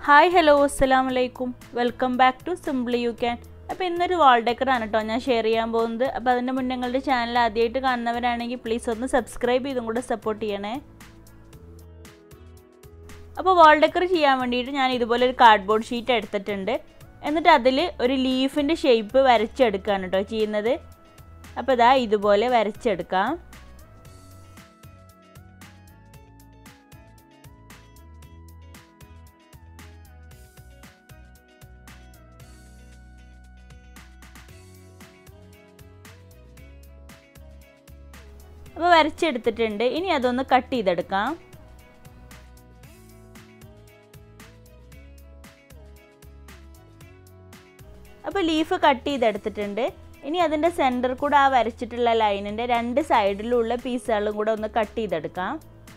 hi hello അസ്സലാം വലൈക്കും welcome back to simply you can അപ്പോൾ ഇന്നൊരു വാൾ ഡെക്കറാണ് കേട്ടോ ഞാൻ ഷെയർ ചെയ്യാൻ പോകുന്നത് അപ്പോൾ അതിൻ്റെ മുന്നേ നിങ്ങളുടെ ചാനൽ ആദ്യമായിട്ട് കാണുന്നവരാണെങ്കിൽ പ്ലീസ് ഒന്ന് സബ്സ്ക്രൈബ് ചെയ്തും കൂടെ സപ്പോർട്ട് ചെയ്യണേ അപ്പോൾ വാൾ ഡെക്കർ ചെയ്യാൻ വേണ്ടിയിട്ട് ഞാൻ ഇതുപോലെ ഒരു കാർഡ്ബോർഡ് ഷീറ്റ് എടുത്തിട്ടുണ്ട് എന്നിട്ട് അതിൽ ഒരു ലീഫിൻ്റെ ഷേപ്പ് വരച്ചെടുക്കുകയാണ് കേട്ടോ ചെയ്യുന്നത് അപ്പോൾ ഇതാ ഇതുപോലെ വരച്ചെടുക്കാം അപ്പോൾ വരച്ചെടുത്തിട്ടുണ്ട് ഇനി അതൊന്ന് കട്ട് ചെയ്തെടുക്കാം അപ്പോൾ ലീഫ് കട്ട് ചെയ്തെടുത്തിട്ടുണ്ട് ഇനി അതിൻ്റെ സെൻറ്റർ കൂടെ ആ വരച്ചിട്ടുള്ള ലൈനിൻ്റെ രണ്ട് സൈഡിലുള്ള പീസുകളും കൂടെ ഒന്ന് കട്ട് ചെയ്തെടുക്കാം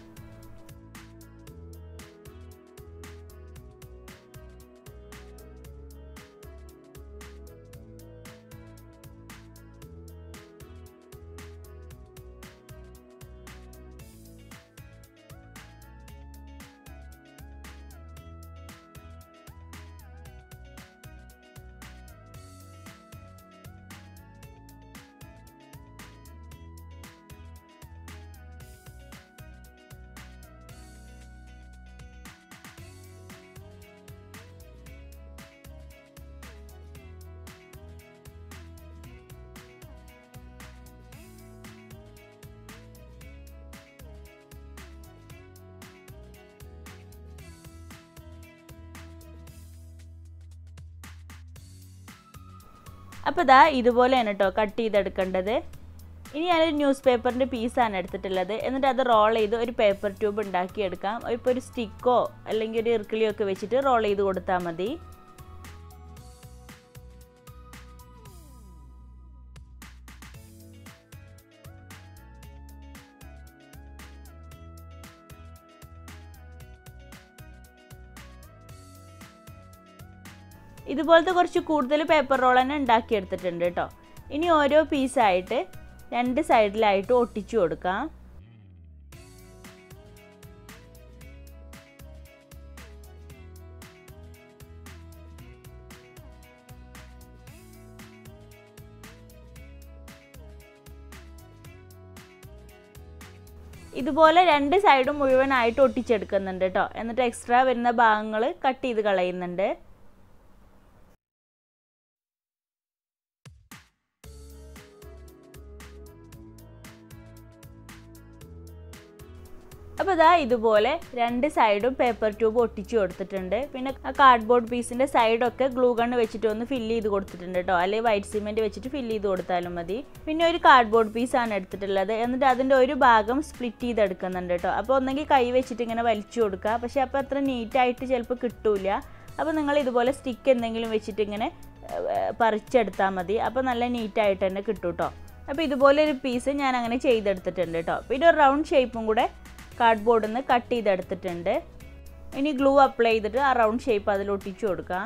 അപ്പോൾ ഇതാ ഇതുപോലെയാണ് കേട്ടോ കട്ട് ചെയ്തെടുക്കേണ്ടത് ഇനി ഞാനൊരു ന്യൂസ് പേപ്പറിൻ്റെ പീസാണ് എടുത്തിട്ടുള്ളത് എന്നിട്ട് അത് റോൾ ചെയ്ത് ഒരു പേപ്പർ ട്യൂബ് ഉണ്ടാക്കിയെടുക്കാം ഇപ്പോൾ ഒരു സ്റ്റിക്കോ അല്ലെങ്കിൽ ഒരു ഇർക്കിളിയോ ഒക്കെ വെച്ചിട്ട് റോൾ ചെയ്ത് കൊടുത്താൽ മതി ഇതുപോലത്തെ കുറച്ച് കൂടുതൽ പേപ്പർ റോൾ തന്നെ ഉണ്ടാക്കിയെടുത്തിട്ടുണ്ട് കേട്ടോ ഇനി ഓരോ പീസായിട്ട് രണ്ട് സൈഡിലായിട്ട് ഒട്ടിച്ചു കൊടുക്കാം ഇതുപോലെ രണ്ട് സൈഡും മുഴുവനായിട്ട് ഒട്ടിച്ചെടുക്കുന്നുണ്ട് കേട്ടോ എന്നിട്ട് എക്സ്ട്രാ വരുന്ന ഭാഗങ്ങൾ കട്ട് ചെയ്ത് കളയുന്നുണ്ട് അപ്പോൾ ഇതാ ഇതുപോലെ രണ്ട് സൈഡും പേപ്പർ ട്യൂബ് ഒട്ടിച്ചു കൊടുത്തിട്ടുണ്ട് പിന്നെ ആ കാർഡ്ബോർഡ് പീസിൻ്റെ സൈഡൊക്കെ ഗ്ലൂ ഗണ്ണ് വെച്ചിട്ട് ഒന്ന് ഫില്ല് ചെയ്ത് കൊടുത്തിട്ടുണ്ട് കേട്ടോ അല്ലെങ്കിൽ വൈറ്റ് സിമെൻറ്റ് വെച്ചിട്ട് ഫില്ല് ചെയ്ത് കൊടുത്താലും മതി പിന്നെ ഒരു കാർഡ്ബോർഡ് പീസാണ് എടുത്തിട്ടുള്ളത് എന്നിട്ട് അതിൻ്റെ ഒരു ഭാഗം സ്പ്ലിറ്റ് ചെയ്തെടുക്കുന്നുണ്ട് കേട്ടോ അപ്പോൾ ഒന്നെങ്കിൽ കൈ വെച്ചിട്ട് ഇങ്ങനെ വലിച്ചു കൊടുക്കുക പക്ഷേ അപ്പോൾ അത്ര നീറ്റായിട്ട് ചിലപ്പോൾ കിട്ടൂല അപ്പോൾ നിങ്ങൾ ഇതുപോലെ സ്റ്റിക്ക് എന്തെങ്കിലും വെച്ചിട്ട് ഇങ്ങനെ പറിച്ചെടുത്താൽ മതി അപ്പോൾ നല്ല നീറ്റായിട്ട് തന്നെ കിട്ടും കേട്ടോ അപ്പോൾ ഇതുപോലെ ഒരു പീസ് ഞാൻ അങ്ങനെ ചെയ്തെടുത്തിട്ടുണ്ട് കേട്ടോ പിന്നെ ഒരു റൗണ്ട് ഷേപ്പും കൂടെ കാർഡ്ബോർഡിൽ നിന്ന് കട്ട് ചെയ്തെടുത്തിട്ടുണ്ട് ഇനി ഗ്ലൂ അപ്ലൈ ചെയ്തിട്ട് ആ റൗണ്ട് ഷേപ്പ് അതിൽ ഒട്ടിച്ചു കൊടുക്കാം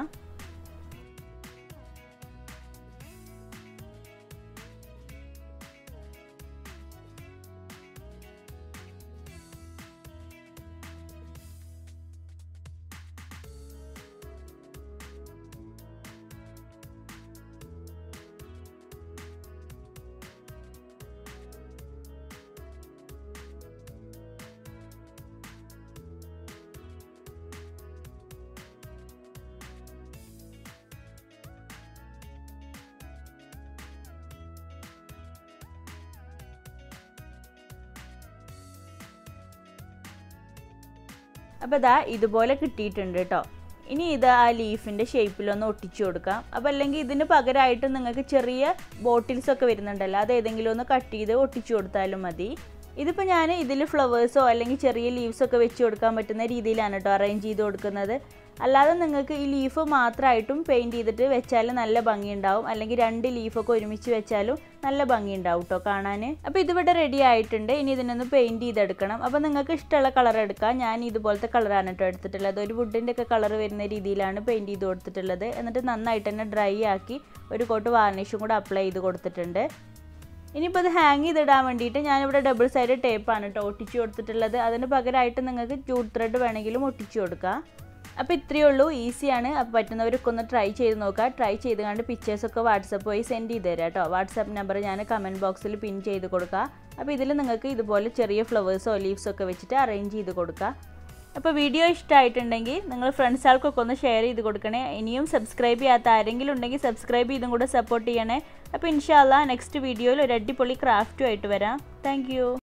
അപ്പോൾ ഇതാ ഇതുപോലെ കിട്ടിയിട്ടുണ്ട് കേട്ടോ ഇനി ഇത് ആ ലീഫിൻ്റെ ഷേപ്പിലൊന്ന് ഒട്ടിച്ചു കൊടുക്കാം അപ്പോൾ അല്ലെങ്കിൽ ഇതിന് പകരമായിട്ട് നിങ്ങൾക്ക് ചെറിയ ബോട്ടിൽസ് ഒക്കെ വരുന്നുണ്ടല്ലോ അത് ഏതെങ്കിലും ഒന്ന് കട്ട് ചെയ്ത് ഒട്ടിച്ചു കൊടുത്താലും മതി ഇതിപ്പോൾ ഞാൻ ഇതിൽ ഫ്ലവേഴ്സോ അല്ലെങ്കിൽ ചെറിയ ലീവ്സൊക്കെ വെച്ച് കൊടുക്കാൻ പറ്റുന്ന രീതിയിലാണ് കേട്ടോ അറേഞ്ച് ചെയ്ത് കൊടുക്കുന്നത് അല്ലാതെ നിങ്ങൾക്ക് ഈ ലീഫ് മാത്രമായിട്ടും പെയിൻറ്റ് ചെയ്തിട്ട് വെച്ചാൽ നല്ല ഭംഗിയുണ്ടാവും അല്ലെങ്കിൽ രണ്ട് ലീഫൊക്കെ ഒരുമിച്ച് വെച്ചാലും നല്ല ഭംഗിയുണ്ടാവും കേട്ടോ കാണാൻ അപ്പോൾ ഇതിവിടെ റെഡി ആയിട്ടുണ്ട് ഇനി ഇതിനൊന്ന് പെയിൻറ്റ് ചെയ്തെടുക്കണം അപ്പോൾ നിങ്ങൾക്ക് ഇഷ്ടമുള്ള കളർ എടുക്കാം ഞാൻ ഇതുപോലത്തെ കളറാണ് കേട്ടോ എടുത്തിട്ടുള്ളത് ഒരു വുഡിൻ്റെ ഒക്കെ കളർ വരുന്ന രീതിയിലാണ് പെയിൻറ്റ് ചെയ്ത് കൊടുത്തിട്ടുള്ളത് എന്നിട്ട് നന്നായിട്ട് തന്നെ ഡ്രൈ ആക്കി ഒരു കോട്ട് വാർണിഷും കൂടെ അപ്ലൈ ചെയ്ത് കൊടുത്തിട്ടുണ്ട് ഇനിയിപ്പോൾ ഇത് ഹാങ് ചെയ്തിടാൻ വേണ്ടിയിട്ട് ഞാനിവിടെ ഡബിൾ സൈഡ് ടേപ്പാണ് കേട്ടോ ഒട്ടിച്ചു കൊടുത്തിട്ടുള്ളത് അതിന് പകരമായിട്ട് നിങ്ങൾക്ക് ജൂട്ട് ത്രെഡ് വേണമെങ്കിലും ഒട്ടിച്ചു കൊടുക്കാം അപ്പോൾ ഇത്രയേ ഉള്ളൂ ഈസിയാണ് അപ്പോൾ പറ്റുന്നവരൊക്കെ ഒന്ന് ട്രൈ ചെയ്ത് നോക്കുക ട്രൈ ചെയ്ത് കണ്ട് പിക്ചേഴ്സൊക്കെ വാട്സപ്പ് വഴി സെൻഡ് ചെയ്ത് തരാം കേട്ടോ വാട്സപ്പ് നമ്പർ ഞാൻ കമൻറ്റ് ബോക്സിൽ പിൻ ചെയ്ത് കൊടുക്കുക അപ്പോൾ ഇതിൽ നിങ്ങൾക്ക് ഇതുപോലെ ചെറിയ ഫ്ലവേഴ്സോ ലീവ്സോ ഒക്കെ വെച്ചിട്ട് അറേഞ്ച് ചെയ്ത് കൊടുക്കുക അപ്പോൾ വീഡിയോ ഇഷ്ടമായിട്ടുണ്ടെങ്കിൽ നിങ്ങൾ ഫ്രണ്ട്സുകൾക്കൊക്കെ ഒന്ന് ഷെയർ ചെയ്ത് കൊടുക്കണേ ഇനിയും സബ്സ്ക്രൈബ് ചെയ്യാത്ത ആരെങ്കിലും ഉണ്ടെങ്കിൽ സബ്സ്ക്രൈബ് ചെയ്തും കൂടെ സപ്പോർട്ട് ചെയ്യണേ അപ്പോൾ ഇൻഷാല്ല നെക്സ്റ്റ് വീഡിയോയിൽ ഒരു അടിപൊളി ക്രാഫ്റ്റുമായിട്ട് വരാം താങ്ക്